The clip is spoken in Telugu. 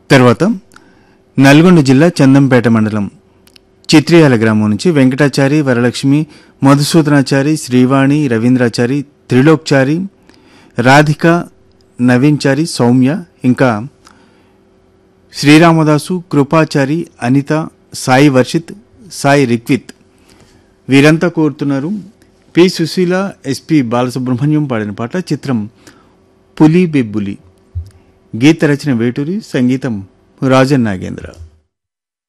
తర్వాత నల్గొండ జిల్లా చందంపేట మండలం చిత్రియాల గ్రామం నుంచి వెంకటాచారి వరలక్ష్మి మధుసూదనాచారి శ్రీవాణి రవీంద్రాచారి త్రిలోక్చారి రాధిక నవీన్చారి సౌమ్య ఇంకా శ్రీరామదాసు కృపాచారి అనిత సాయి వర్షిత్ సాయి రిక్విత్ వీరంతా కోరుతున్నారు పి సుశీల ఎస్పి బాలసుబ్రహ్మణ్యం పాడిన పాట చిత్రం పులి బెబ్బులి గీత రచన వేటూరి సంగీతం రాజన్ నాగేంద్ర